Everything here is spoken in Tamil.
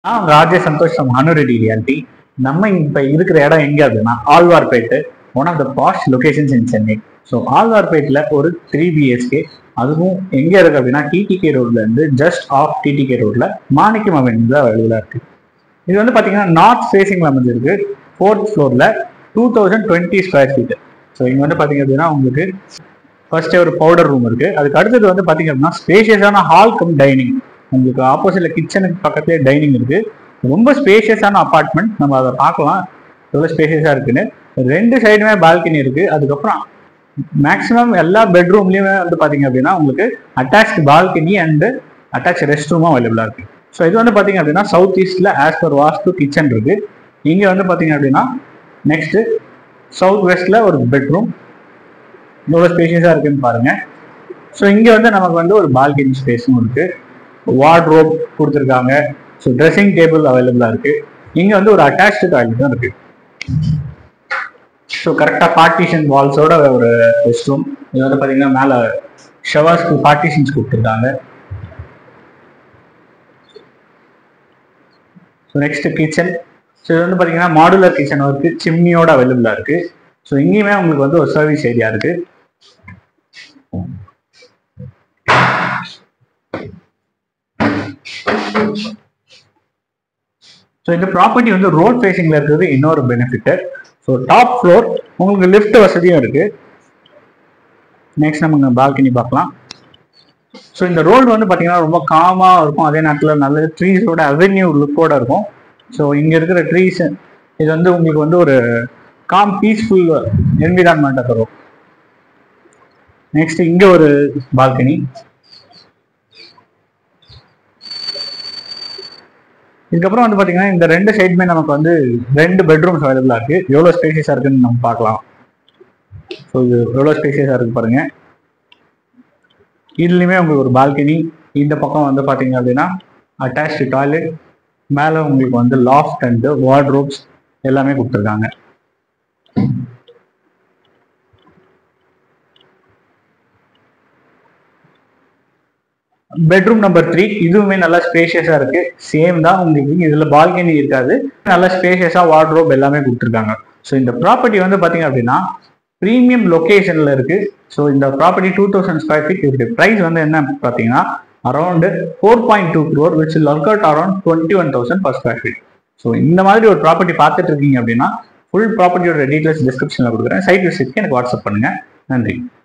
ah Rajesh Santhosh from Hanu Reddy reality நம்ம இப்ப இருக்கிற இடம் எங்க அப்படின்னா Alwarpet one of the best locations in Chennai so ஆழ்வார்பேட்டில் ஒரு த்ரீ பிஹெச்கே அதுவும் எங்க இருக்கு அப்படின்னா டிடிகே ரோட்ல இருந்து ஜஸ்ட் ஆஃப் டிடிகே ரோட்ல மாணிக்கம் அவென்யூல அவைலபிளா இருக்கு இது வந்து பாத்தீங்கன்னா நார்த் ஃபேசிங்ல அமைஞ்சிருக்கு ஃபோர்த் ஃப்ளோர்ல two thousand twenty square feet so இங்க வந்து பாத்தீங்க அப்படின்னா உங்களுக்கு ஃபர்ஸ்ட் ஒரு பவுடர் ரூம் இருக்கு அதுக்கு அடுத்தது வந்து பாத்தீங்க அப்படின்னா ஸ்பேஷியஸான ஹால் கம் டைனிங் உங்களுக்கு ஆப்போசிட்ல கிச்சனுக்கு பக்கத்துலேயே டைனிங் இருக்கு ரொம்ப ஸ்பேஷியஸான அபார்ட்மெண்ட் நம்ம அதை பார்க்கலாம் எவ்வளோ ஸ்பேஷியஸாக இருக்குன்னு ரெண்டு சைடுமே பால்கனி இருக்கு அதுக்கப்புறம் மேக்ஸிமம் எல்லா பெட்ரூம்லயுமே வந்து பாத்தீங்க அப்படின்னா உங்களுக்கு அட்டாச் பால்கனி அண்ட் அட்டாச் ரெஸ்ட் ரூமும் அவைலபிளா இருக்கு ஸோ இது வந்து பாத்தீங்க அப்படின்னா சவுத் ஈஸ்ட்ல ஆஸ் பர் வாஸ்து கிச்சன் இருக்கு இங்க வந்து பாத்தீங்க அப்படின்னா நெக்ஸ்ட் சவுத் வெஸ்ட்ல ஒரு பெட்ரூம் எவ்வளோ ஸ்பேஷியஸாக இருக்குன்னு பாருங்க ஸோ இங்கே வந்து நமக்கு வந்து ஒரு பால்கனி ஸ்பேஸும் இருக்கு வார்ட்ரோப் கொடுத்துருக்காங்க ஸோ ட்ரெஸ்ஸிங் டேபிள் அவைலபிளாக இருக்கு இங்கே வந்து ஒரு அட்டாச்சு டாய்லெட்டும் இருக்கு ஸோ கரெக்டாக பார்ட்டிஷன் வால்ஸோட ஒரு ரெஸ்ட் ரூம் இது வந்து பார்த்தீங்கன்னா மேலே ஷவர்ஸ்க்கு பார்ட்டிஷன்ஸ் கொடுத்துருக்காங்க ஸோ நெக்ஸ்ட் கிச்சன் ஸோ இது வந்து பார்த்தீங்கன்னா மாடுலர் கிச்சன் இருக்கு சிம்னியோட அவைலபிளாக இருக்கு ஸோ இங்கேயுமே உங்களுக்கு வந்து ஒரு சர்வீஸ் ஏரியா இருக்கு ஸோ இந்த ப்ராப்பர்ட்டி வந்து ரோட் ஃபேசிங்ல இருக்கிறது இன்னொரு பெனிஃபிட் ஸோ டாப் ஃப்ளோர் உங்களுக்கு லிஃப்ட் வசதியும் இருக்கு நெக்ஸ்ட் நம்ம பால்கனி பார்க்கலாம் ஸோ இந்த ரோடு வந்து பார்த்தீங்கன்னா ரொம்ப காமாக இருக்கும் அதே நேரத்தில் நல்ல ட்ரீஸோட அவென்யூ லுக்கோட இருக்கும் ஸோ இங்கே இருக்கிற ட்ரீஸ் இது வந்து உங்களுக்கு வந்து ஒரு காம் பீஸ்ஃபுல் என்விரான்மெண்ட்டை தரும் நெக்ஸ்ட் இங்கே ஒரு பால்கனி இதுக்கப்புறம் வந்து பார்த்தீங்கன்னா இந்த ரெண்டு சைடுமே நமக்கு வந்து ரெண்டு பெட்ரூம்ஸ் அவைலபிளாக இருக்கு எவ்வளோ ஸ்பேசியஸாக இருக்குன்னு நம்ம பார்க்கலாம் ஸோ இது எவ்வளோ ஸ்பேசியஸாக இருக்கு பாருங்க இதுலேயுமே உங்களுக்கு ஒரு பால்கனி இந்த பக்கம் வந்து பார்த்தீங்க அப்படின்னா அட்டாச்சு டாய்லெட் மேலே உங்களுக்கு வந்து லாஃப்ட் அண்ட் வார்ட்ரோப்ஸ் எல்லாமே கொடுத்துருக்காங்க பெட்ரூம் நம்பர் த்ரீ இதுவுமே நல்லா ஸ்பேஷியஸா இருக்கு சேம் தான் உங்களுக்கு இதுல பால்கனி இருக்காது நல்லா ஸ்பேஷியஸா வார்ட்ரோப் எல்லாமே கொடுத்துருக்காங்க ஸோ இந்த ப்ராப்பர்ட்டி வந்து பாத்தீங்க அப்படின்னா ப்ரீமியம் லொகேஷன்ல இருக்கு ஸோ இந்த property two thousand square feet இருக்கு ப்ரைஸ் வந்து என்ன பார்த்தீங்கன்னா around four point two crore which work out around twenty one thousand per square feet so இந்த மாதிரி ஒரு ப்ராப்பர்ட்டி பார்த்துட்டு இருக்கீங்க அப்படின்னா ஃபுல் ப்ராப்பர்ட்டியோட டீடைல்ஸ் டிஸ்கிரிப்ஷனில் கொடுக்குறேன் சைட் விசிட்க்கு எனக்கு வாட்ஸ்அப் பண்ணுங்க நன்றி